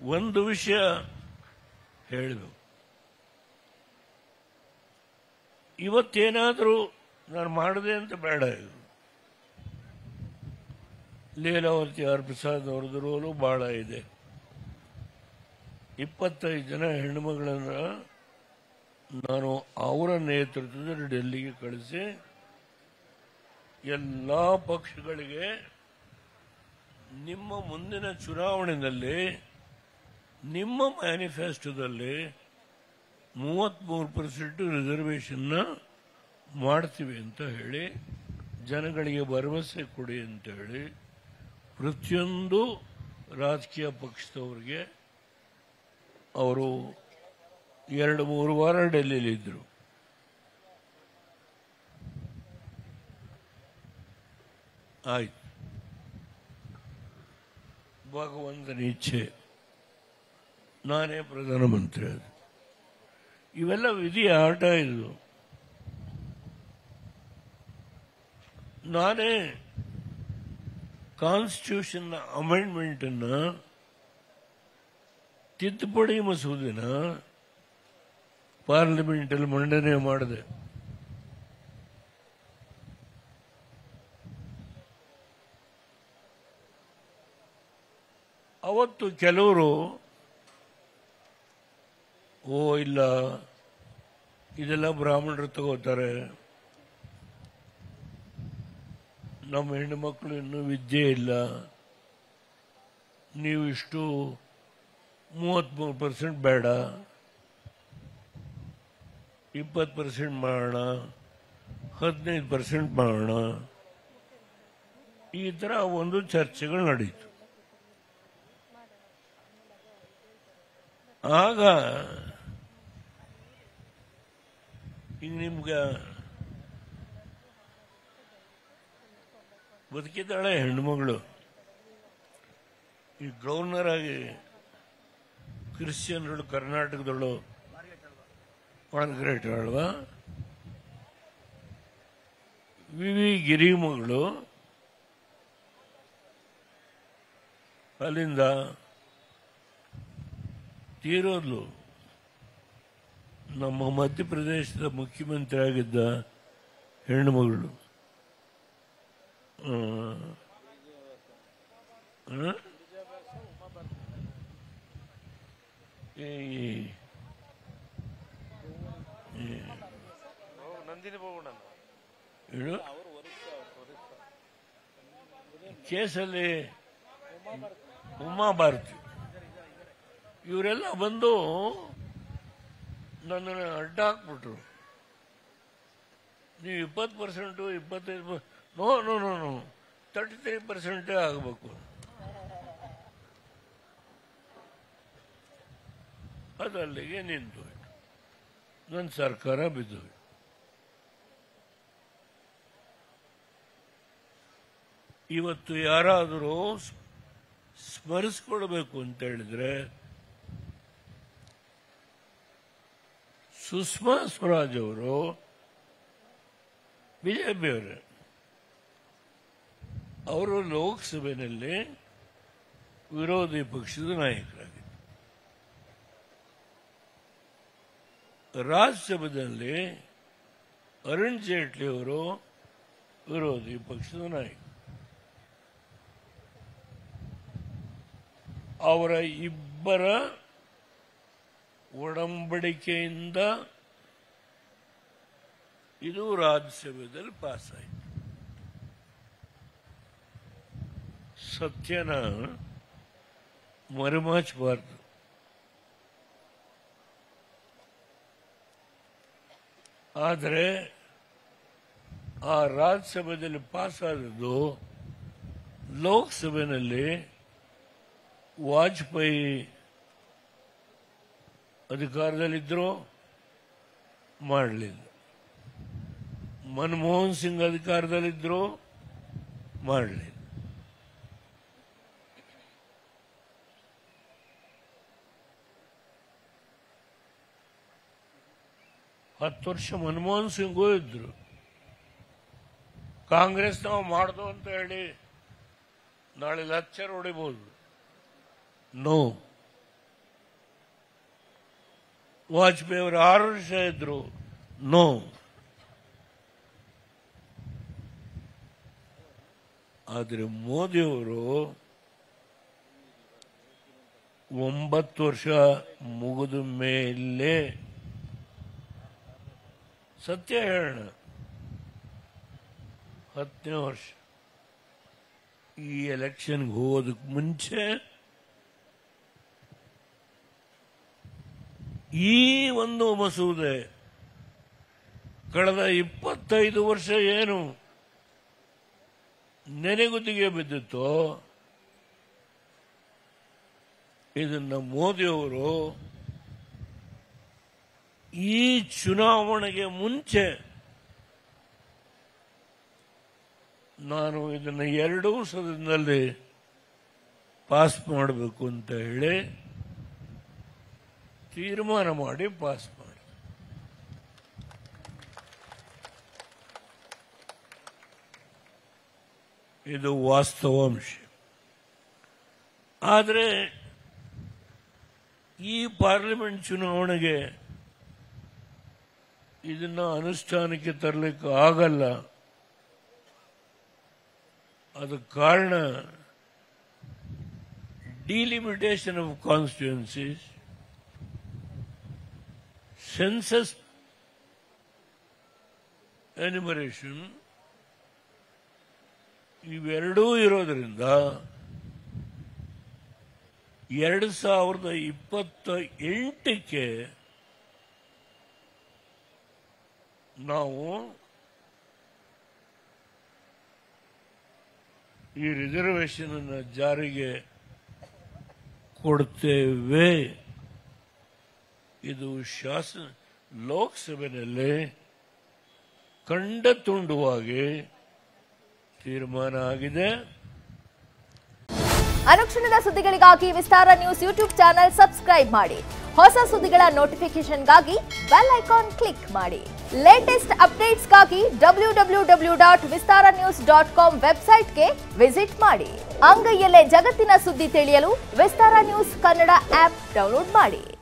ಒಂದು ವಿಷಯ ಹೇಳಬೇಕು ಇವತ್ತೇನಾದರೂ ನಾನು ಮಾಡಿದೆ ಅಂತ ಬೇಡ ಇದು ಲೀಲಾವತಿ ಆರ್ ಪ್ರಸಾದ್ ಅವ್ರದ್ದು ರೋಲು ಬಹಳ ಇದೆ ಇಪ್ಪತ್ತೈದು ಜನ ಹೆಣ್ಣುಮಗಳನ್ನ ನಾನು ಅವರ ನೇತೃತ್ವದಲ್ಲಿ ಡೆಲ್ಲಿಗೆ ಕಳಿಸಿ ಎಲ್ಲ ಪಕ್ಷಗಳಿಗೆ ನಿಮ್ಮ ಮುಂದಿನ ಚುನಾವಣೆಯಲ್ಲಿ ನಿಮ್ಮ ಮ್ಯಾನಿಫೆಸ್ಟೋದಲ್ಲಿ ಮೂವತ್ತ್ಮೂರು ಪರ್ಸೆಂಟ್ ರಿಸರ್ವೇಷನ್ನ ಮಾಡ್ತೀವಿ ಅಂತ ಹೇಳಿ ಜನಗಳಿಗೆ ಭರವಸೆ ಕೊಡಿ ಅಂತ ಹೇಳಿ ಪ್ರತಿಯೊಂದು ರಾಜಕೀಯ ಪಕ್ಷದವರಿಗೆ ಅವರು ಎರಡು ಮೂರು ವಾರ ಡೆಲ್ಲಿಲಿದ್ದರು ಆಯ್ತು ಭಗವಂತನ ಇಚ್ಛೆ ನಾನೇ ಪ್ರಧಾನಮಂತ್ರಿ ಅದು ಇವೆಲ್ಲ ವಿಧಿ ಆಟ ಇದು ನಾನೇ ಕಾನ್ಸ್ಟಿಟ್ಯೂಷನ್ ಅಮೆಂಡ್ಮೆಂಟ್ ಅನ್ನ ತಿದ್ದುಪಡಿ ಮಸೂದೆನ ಪಾರ್ಲಿಮೆಂಟ್ ಅಲ್ಲಿ ಮಂಡನೆ ಮಾಡಿದೆ ಅವತ್ತು ಕೆಲವರು ಓ ಇಲ್ಲ ಇದೆಲ್ಲ ಬ್ರಾಹ್ಮಣರು ತಗೋತಾರೆ ನಮ್ಮ ಹೆಣ್ಣು ಮಕ್ಕಳು ಇನ್ನೂ ವಿದ್ಯೆ ಇಲ್ಲ ನೀವು ಇಷ್ಟು ಮೂವತ್ತ್ಮೂರು ಪರ್ಸೆಂಟ್ ಬೇಡ ಇಪ್ಪತ್ತು ಪರ್ಸೆಂಟ್ ಮಾಡೋಣ ಹದಿನೈದು ಪರ್ಸೆಂಟ್ ಮಾಡೋಣ ಈ ಥರ ಒಂದು ಚರ್ಚೆಗಳು ನಡೀತು ಆಗ ಈಗ ನಿಮ್ಗೆ ಬದುಕಿದ್ದಾಳೆ ಹೆಣ್ಮಗಳು ಈ ಗವರ್ನರ್ ಆಗಿ ಕ್ರಿಶ್ಚಿಯನ್ಗಳು ಕರ್ನಾಟಕದಳು ಮಾರ್ಗರೇಟ್ ಅಲ್ವಾ ವಿ ವಿ ಗಿರಿ ಮಗಳು ಅಲ್ಲಿಂದ ತೀರೋದ್ಲು ನಮ್ಮ ಮಧ್ಯಪ್ರದೇಶದ ಮುಖ್ಯಮಂತ್ರಿ ಆಗಿದ್ದ ಹೆಣ್ಣು ಮಗಳು ಆ, ಆ? ಈ- ಈ- ನಂದಿನಿ ಬೋಗಣ್ಣ ಹೇಳು ಕೇಸಲ್ಲಿ ಉಮಾ ಭಾರತಿ ಇವರೆಲ್ಲ ಬಂದು ನನ್ನನ್ನು ಅಡ್ಡ ಹಾಕ್ಬಿಟ್ರು ನೀವು ಇಪ್ಪತ್ತು ಪರ್ಸೆಂಟು ಇಪ್ಪತ್ತೈದು no no no no thirty three ಪರ್ಸೆಂಟೇ ಆಗಬೇಕು ಅದು ಅಲ್ಲಿಗೆ ನಿಂತು ನನ್ನ ಸರ್ಕಾರ ಬಿದ್ದು ಇವತ್ತು ಯಾರಾದರೂ ಸ್- ಸ್ಮರಿಸ್ಕೊಳ್ಬೇಕು ಅಂತ ಹೇಳಿದ್ರೆ ಸುಷ್ಮಾ ಸ್ವರಾಜ್ ಅವರು ಬಿಜೆಪಿಯವರೇ ಅವರು ಲೋಕಸಭೆಯಲ್ಲಿ ವಿರೋಧಿ ಪಕ್ಷದ ನಾಯಕರಾಗಿದ್ದರು ರಾಜ್ಯಸಭೆಯಲ್ಲಿ ಅರುಣ್ ಜೇಟ್ಲಿ ಅವರು ವಿರೋಧಿ ಪಕ್ಷದ ನಾಯಕ ಅವರ ಇಬ್ಬರ ಒಡಂಬಡಿಕೆಯಿಂದ ಇದು ರಾಜ್ಯಸಭೆಯಲ್ಲಿ ಪಾಸ್ ಆಯಿತು ಸತ್ಯನ ಮರೆಮಾಚಬಾರ್ದು ಆದರೆ ಆ ರಾಜ್ಯಸಭೆಯಲ್ಲಿ ಪಾಸ್ ಆದದ್ದು ಲೋಕಸಭೆಯಲ್ಲಿ ವಾಜಪೇಯಿ ಅಧಿಕಾರದಲ್ಲಿದ್ದರು ಮಾಡಲಿಲ್ಲ ಮನಮೋಹನ್ ಸಿಂಗ್ ಅಧಿಕಾರದಲ್ಲಿದ್ದರು ಮಾಡಲಿಲ್ಲ ಹತ್ತು ವರ್ಷ ಮನಮೋಹನ್ ಸಿಂಗೂ ಇದ್ರು ಕಾಂಗ್ರೆಸ್ ನಾವು ಮಾಡ್ದು ಅಂತ ಹೇಳಿ ನಾಳೆ ಲೆಕ್ಚರ್ ಹೊಡಿಬಹುದು ನೋ ವಾಜಪೇಯಿ ಅವರು ಆರು ವರ್ಷ ಇದ್ರು ನೋ ಆದರೆ ಮೋದಿಯವರು ಒಂಬತ್ತು ವರ್ಷ ಮುಗಿದ ಮೇಲೆ ಸತ್ಯ ಹೇಳೋಣ ಹತ್ತನೇ ವರ್ಷ ಈ ಎಲೆಕ್ಷನ್ಗೆ ಹೋಗೋದಕ್ಕೆ ಮುಂಚೆ ಈ ಒಂದು ಮಸೂದೆ ಕಳೆದ ಇಪ್ಪತ್ತೈದು ವರ್ಷ ಏನು ನೆನೆಗುದಿಗೆ ಬಿದ್ದಿತ್ತು ಇದನ್ನ ಮೋದಿಯವರು ಈ ಚುನಾವಣೆಗೆ ಮುಂಚೆ ನಾನು ಇದನ್ನ ಎರಡೂ ಸದನದಲ್ಲಿ ಪಾಸ್ ಮಾಡಬೇಕು ಅಂತ ಹೇಳಿ ತೀರ್ಮಾನ ಮಾಡಿ ಪಾಸ್ ಮಾಡಿ ಇದು ವಾಸ್ತವಾಂಶ ಆದರೆ ಈ ಪಾರ್ಲಿಮೆಂಟ್ ಚುನಾವಣೆಗೆ ಇದನ್ನ ಅನುಷ್ಠಾನಕ್ಕೆ ತರಲಿಕ್ಕೆ ಆಗಲ್ಲ ಅದಕ್ಕೆ ಕಾರಣ delimitation of constituencies census enumeration ಇವೆರಡೂ ಇರೋದ್ರಿಂದ ಎರಡು ಸಾವಿರದ ಇಪ್ಪತ್ತ ಎಂಟಕ್ಕೆ ನಾವು ಈ ರಿಸರ್ವೇಶನ್ ಅನ್ನು ಜಾರಿಗೆ ಕೊಡ್ತೇವೆ ಇದು ಶಾಸನ ಲೋಕಸಭೆಯಲ್ಲಿ ಕಂಡ ತುಂಡುವಾಗಿ ತೀರ್ಮಾನ ಆಗಿದೆ ಅನುಕ್ಷಣದ ಸುದ್ದಿಗಳಿಗಾಗಿ Vistara news YouTube channel subscribe ಮಾಡಿ ಹೊಸ ಸುದ್ದಿಗಳ ನೋಟಿಫಿಕೇಶನ್ಗಾಗಿ ಬೆಲ್ ಐಕಾನ್ ಕ್ಲಿಕ್ ಮಾಡಿ ಲೇಟೆಸ್ಟ್ ಅಪ್ಡೇಟ್ಸ್ಗಾಗಿ W W W dot Vistara news dot com ವೆಬ್ಸೈಟ್ಗೆ ವಿಸಿಟ್ ಮಾಡಿ ಅಂಗೈಯಲ್ಲೇ ಜಗತ್ತಿನ ಸುದ್ದಿ ತಿಳಿಯಲು Vistara news Kannada app download ಮಾಡಿ